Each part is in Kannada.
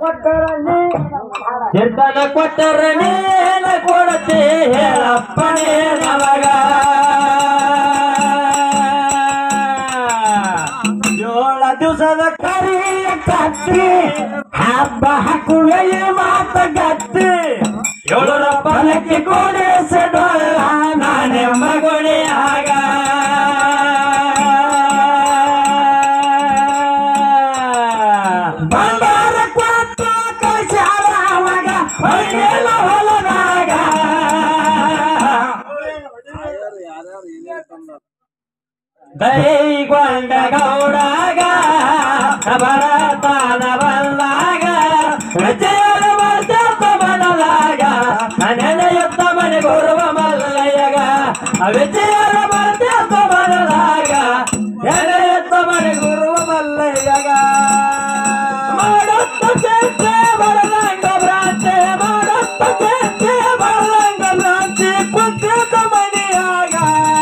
ಕೀರ್ತನ ಕೊಟ್ಟರ ನೀನ ಕೊಡತಿ ಹೇಳಪ್ಪನೇ ನಮಗ ಏಳ ದಿವಸದ ಕರಿಯ ಕತ್ತಿ ಹಬ್ಬ ಹಾಕುವೆ ಮಾತ ಗತ್ತಿ ಏಳರ ಪಲಕ್ಕೆ ಕೊಡಿಸಿಡೋಲ್ಲ ನಾನೇ ಮಗುಳಿ ಆಗ ಬಂಗಾರ ಕೊಟ್ಟು ಕಳಿಸ್ಯಾರ ಅವಾಗ ಹೊಯ್ಗೆಲ್ಲ ಹೊಲದಾಗ ದೈಗೊಂಡ ಗೌಡಾಗ ಭರತಾನ ಬಂದಾಗ ವಿಜಯನ ವರ್ಧತ ಮನದಾಗ ನೆನೆಯುತ್ತ ಮನೆ ಗುರುವ ಮಲ್ಲಯ್ಯಗ ವಿಜಯನ ವರ್ಧತ ಮನದಾಗ ನೆನೆಯುತ್ತ ಮನೆ ಗುರುವ ಮಲ್ಲಯ್ಯಗ ಮಾಡುತ್ತ ಚೇಷ್ಟೆ ಬರದಂಗ ಭ್ರಾಂತಿ ಮಾಡುತ್ತ ಚೇಷ್ಟೆ ಬರದಂಗ ಭ್ರಾಂತಿ ಕುಂತಿದ್ದ ಮನೆಯಾಗ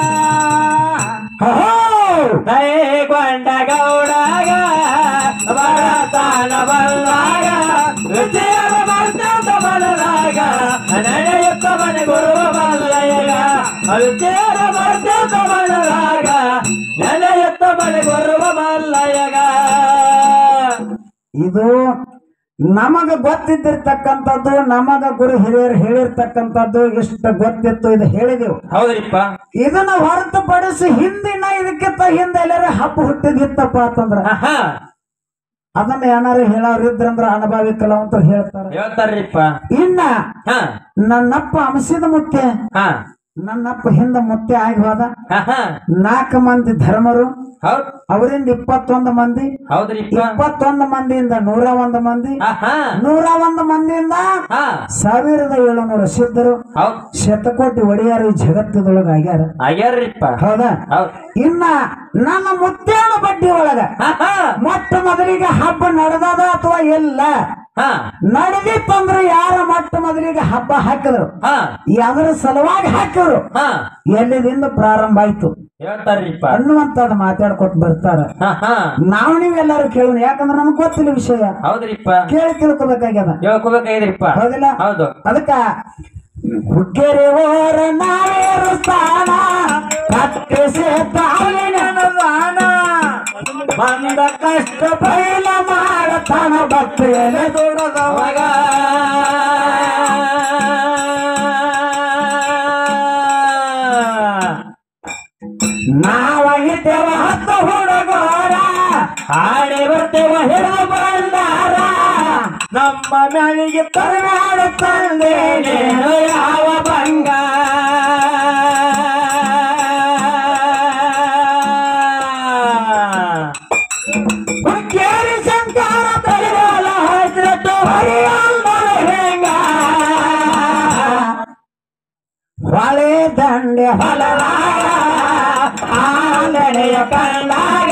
ದೈಗೊಂಡ ಗೌಡಾಗ ಭರತಾನ ಬಂದಾಗ ವಿಜಯನ ವರ್ಧತ ಮನದಾಗ ನಡೆಯುತ್ತ ಮನೆ ಗುರುವ ಮಲ್ಲಯ್ಯಗ ವಿಜಯನ ವರ್ಧತ ಮನದಾಗ ನಡೆಯುತ್ತ ಮನೆ ಗುರುವ ಮಲ್ಲಯ್ಯಗ ಇದು ನಮಗ ಗೊತ್ತಿದ್ದಿರ್ತಕ್ಕಂಥದ್ದು ನಮಗ ಗುರು ಹಿರಿಯರು ಹೇಳಿರ್ತಕ್ಕಂಥದ್ದು ಇಷ್ಟು ಗೊತ್ತಿತ್ತು ಇದು ಹೇಳಿದೆವು ಹೌದ್ರಿಪ್ಪ ಇದನ್ನ ಹೊರತುಪಡಿಸಿ ಹಿಂದಿನ ಇದಕ್ಕಿಂತ ಹಿಂದೆ ಎಲ್ಲಾರ ಹಬ್ಬ ಹುಟ್ಟಿದಿತ್ತಪ್ಪ ಅಂತಂದ್ರ ಆಹಾ ಅದನ್ನ ಏನಾರು ಹೇಳೋರು ಇದ್ರಂದ್ರ ಅನುಭವಿ ಕಲಾವಂತರು ಹೇಳ್ತಾರ ಹೇಳ್ತಾರ್ರಿಪ್ಪ ಇನ್ನ ಹಾ ನನ್ನಪ್ಪ ಅಂಶದ ಮುತ್ತೆ ಹಾ ನನ್ನಪ್ಪ ಹಿಂದ ಮುತ್ತೆ ಆಗಿ ಹೋದ ಆಹಾ ನಾಲ್ಕು ಮಂದಿ ಧರ್ಮರು ಹೌದ್ ಅವರಿಂದ ಇಪ್ಪತ್ತೊಂದು ಮಂದಿ ಹೌದ್ರಿಪ್ಪ ಇಪ್ಪತ್ತೊಂದು ಮಂದಿಯಿಂದ ನೂರ ಒಂದು ಮಂದಿ ಆಹಾ ನೂರ ಒಂದು ಮಂದಿಯಿಂದ ಹಾ ಸಾವಿರದ ಏಳುನೂರು ಸಿದ್ಧರು ಹೌದ್ ಶತಕೋಟಿ ಒಡೆಯರು ಈ ಜಗತ್ತದೊಳಗ ಆಗ್ಯಾರ ಆಗ್ಯಾರ್ರಿಪ್ಪ ಹೌದಾ ಹೌದ್ ಇನ್ನ ನನ್ನ ಮುತ್ತೇನ ಬಡ್ಡಿ ಒಳಗ ಆಹಾ ಮೊಟ್ಟ ಮೊದಲಿಗೆ ಹಬ್ಬ ನಡೆದದ ಅಥವಾ ಇಲ್ಲ ಹಾ ನಡೆದಿತ್ತಂದ್ರೆ ಯಾರ ಮೊಟ್ಟ ಮೊದಲಿಗೆ ಹಬ್ಬ ಹಾಕಿದ್ರು ಹಾ ಯಾವ್ದ್ರ ಸಲುವಾಗಿ ಹಾಕಿದ್ರು ಹಾ ಎಲ್ಲಿದಿಂದ ಪ್ರಾರಂಭ ಆಯ್ತು ಹೇಳ್ತಾರ್ರಿಪ್ಪ ಅನ್ನುವಂತದ್ ಮಾತಾಡ್ಕೊತ ಬರ್ತಾರ ಹಾ ಹಾ ನಾವು ನೀವೆಲ್ಲರೂ ಕೇಳೋಣ ಯಾಕಂದ್ರೆ ನಮ್ಗೆ ಗೊತ್ತಿಲ್ಲ ವಿಷಯ ಹೌದ್ರಿಪ್ಪ ಕೇಳಿ ತಿಳ್ಕೊಬೇಕಾಗ್ಯದ ಹೇಳ್ಕೋಬೇಕಾಗಿದ್ರಿಪ್ಪ ಹೌದಿಲ್ಲ ಹೌದು ಅದಕ್ಕ ಹುಗ್ಗೆರೆ ಓರ ನಾವೇರು ಸ್ಥಾನ ಕಟ್ಟಿಸಿ ತಾಳಿನ ದಾನ ಬಂದ ಕಷ್ಟ ಬೈಲ ಮಾಡತಾನ ಭಕ್ತಿಯಲ್ಲಿ ದುಡದವಾಗ ನಾವಾಗಿದ್ದೇವ ಹತ್ತು ಹುಡುಗರ ಹಾಡಿ ಬರ್ತೇವ ಹಿಡಿದು ಬಂದಾರ ನಮ್ಮ ಮ್ಯಾಲಿಗೆ ತರನಾಡು ತಂದೆ ನೀನು ಯಾವ ಭಂಗ ಹುಕ್ಕೇರಿ ಶಂಕರ ತಲೆಗಾಲ ಹಚ್ರಟ್ಟು ಹರಿಯಲ್ದರ ಹೆಂಗ ಹೊಳೆ ದಂಡೆ ಹೊಲದಾಗ ಆಂಗನೆಯ ಕಂಡಾಗ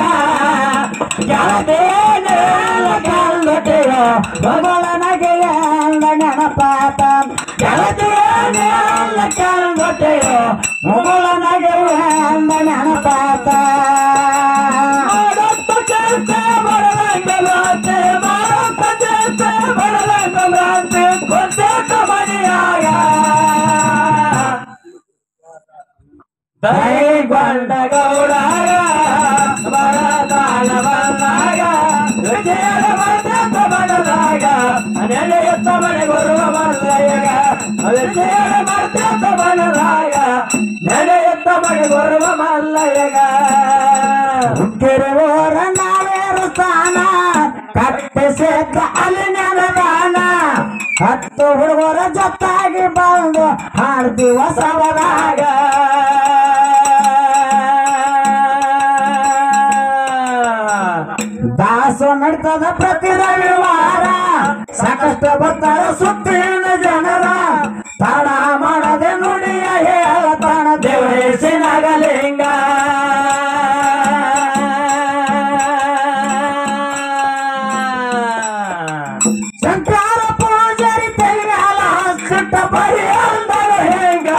ಗೆಳತೇನ ಕಲ್ಲುಟಿಯೋ ಮಗಳ ನಗೆಯ ನೆನಪಾತ ಗೆಳತೇನ ಕಲ್ಲುಟಿಯೋ ಮಗಳ ನಗೆಯ ನೆನಪಾತ ಮಾಡುತ್ತ ಕೆಲಸ ಬಡದಂಗ ಭ್ರಾಂತಿ ಮಾಡುತ್ತ ಕೆಲಸ ಬಡದಂಗ ಭ್ರಾಂತಿ ಕೊಂದೇಕ ಮನೆಯಾಗ ದೈಗೊಂಡ ಗೌಡಾಗ ಬರದಾನ ಬಂದಾಗ ವಿಜಯನ ಬಂದ ಬಡದಾಗ ನೆಲೆಯುತ್ತ ಮನೆ ಬರುವ ಮಲ್ಲಯ್ಯಗ ವಿಜಯನ ಬಂದ ಬಡದಾಗ ನೆಲೆಯುತ್ತ ಮನೆ ಬರುವ ಮಲ್ಲಯ್ಯಗ ಹುಟ್ಟಿರುವವರ ನಾವೇರು ಸ್ಥಾನ ಕಟ್ಟಿಸಿದ್ದ ಅಲ್ಲಿ ನೆಲದಾನ ಹತ್ತು ಹುಡುಗರ ಜೊತ್ತಾಗಿ ಬಂದು ಹಾಡ್ತೀವ ಸವದಾಗ ದಾಸು ನಡ್ತದ ಪ್ರತಿ ರವಿವಾರ ಸಾಕಷ್ಟು ಬರ್ತಾರ ಸುತ್ತಿನ ಜನರ ತಾಣ ಮಾಡದೆ ನುಡಿಯ ಹೇಳತಾಣ ದೇವರೇಶಿನಾಗಲಿಂಗ ಶಂಕರ ಪೂಜಾರಿ ತೆಲಗಾಲ ಸುಟ್ಟ ಬರಿ ಅಂದರ ಹೆಂಗ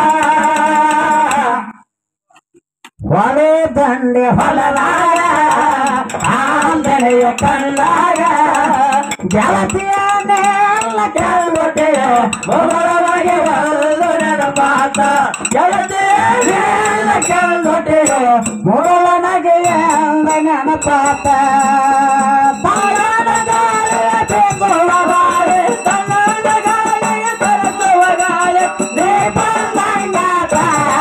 ಹೊಳೆ ದಂಡೆ ಹೊಲದಾಗ ಆಂದನೆಯ ಕಣ್ಣಾಗ ಗೆಳತಿಯ ಎಲ್ಲ ಕೆಳಗೊಟ್ಟೆಯ ಮೊದಲವಾಗಿ ಒಂದು ನೆನಪಾತ ಗೆಳತಿ ಎಲ್ಲ ಕೆಳಗೊಟ್ಟೆಯ ಮೊದಲನಗೆ ಎಲ್ಲ ನೆನಪಾತ ತಾಳನ ಗಾಳಿಯ ಬೀಸುವ ಗಾಳಿ, ತನ್ನದ ಗಾಳಿಗೆ ತರಿಸುವ ಗಾಳಿ ನೀ ಬಂದಂಗಾತ.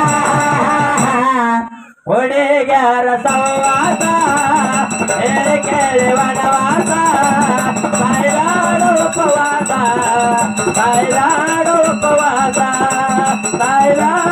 ಹುಡುಗ್ಯಾರ ಸವಾಸ ಹೇಳಿ ಕೇಳಿ ವನವಾಸ ಸಾಯಿಲಾಡು ಉಪವಾಸ ಸಾಯಿಲಾಡು ಉಪವಾಸ ಸಾಯಿಲಾಡು